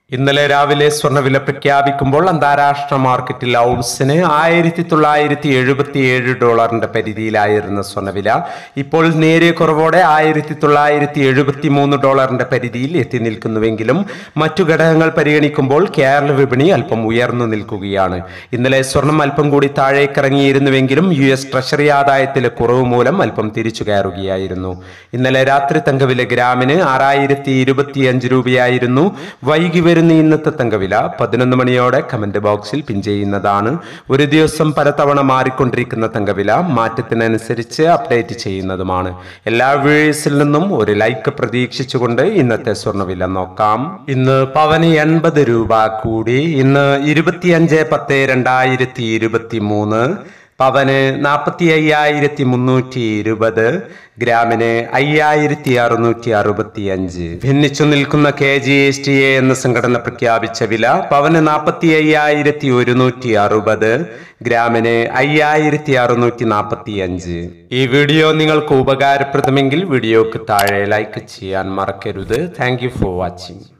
ഇന്നലെ രാവിലെ സ്വർണ്ണവില പ്രഖ്യാപിക്കുമ്പോൾ അന്താരാഷ്ട്ര മാർക്കറ്റിൽ ഔൺസിന് ആയിരത്തി തൊള്ളായിരത്തി എഴുപത്തി ഏഴ് ഡോളറിന്റെ പരിധിയിലായിരുന്ന സ്വർണ്ണവില ഇപ്പോൾ നേരിയ കുറവോടെ ആയിരത്തി തൊള്ളായിരത്തി എഴുപത്തി മൂന്ന് ഡോളറിന്റെ പരിധിയിൽ എത്തി നിൽക്കുന്നുവെങ്കിലും മറ്റു ഘടകങ്ങൾ പരിഗണിക്കുമ്പോൾ കേരള വിപണി അല്പം ഉയർന്നു നിൽക്കുകയാണ് ഇന്നലെ സ്വർണം അല്പം കൂടി താഴേക്കിറങ്ങിയിരുന്നുവെങ്കിലും യു എസ് ട്രഷറി ആദായത്തിലെ കുറവ് മൂലം അല്പം തിരിച്ചു കയറുകയായിരുന്നു ഇന്നലെ രാത്രി തങ്കവില ഗ്രാമിന് ആറായിരത്തി ഇരുപത്തിയഞ്ച് രൂപയായിരുന്നു വൈകി വരുന്ന ഇന്നത്തെ തങ്കവില പതിനൊന്ന് മണിയോടെ കമന്റ് ബോക്സിൽ പിൻ ചെയ്യുന്നതാണ് ഒരു ദിവസം പലതവണ മാറിക്കൊണ്ടിരിക്കുന്ന തങ്കവില മാറ്റത്തിനനുസരിച്ച് അപ്ഡേറ്റ് ചെയ്യുന്നതുമാണ് എല്ലാ വീഴ്സിൽ നിന്നും ഒരു ലൈക്ക് പ്രതീക്ഷിച്ചുകൊണ്ട് ഇന്നത്തെ സ്വർണ്ണവില നോക്കാം ഇന്ന് പവന് എൺപത് രൂപ കൂടി ഇന്ന് ഇരുപത്തിയഞ്ച് പത്ത് രണ്ടായിരത്തി ഇരുപത്തി മൂന്ന് പവന് നാൽപ്പത്തി അയ്യായിരത്തി മുന്നൂറ്റി ഇരുപത് ഗ്രാമിന് അയ്യായിരത്തി അറുന്നൂറ്റി അറുപത്തി അഞ്ച് ഭിന്നിച്ചു നിൽക്കുന്ന K G S T A എന്ന സംഘടന പ്രഖ്യാപിച്ച വില പവന് നാൽപ്പത്തി അയ്യായിരത്തി ഒരുന്നൂറ്റി അറുപത് ഗ്രാമിന് അയ്യായിരത്തി അറുന്നൂറ്റി നാൽപ്പത്തി അഞ്ച് ഈ വീഡിയോ നിങ്ങൾക്ക് ഉപകാരപ്രദമെങ്കിൽ വീഡിയോക്ക് താഴെ ലൈക്ക് ചെയ്യാൻ മറക്കരുത് താങ്ക് യു ഫോർ വാച്ചിങ്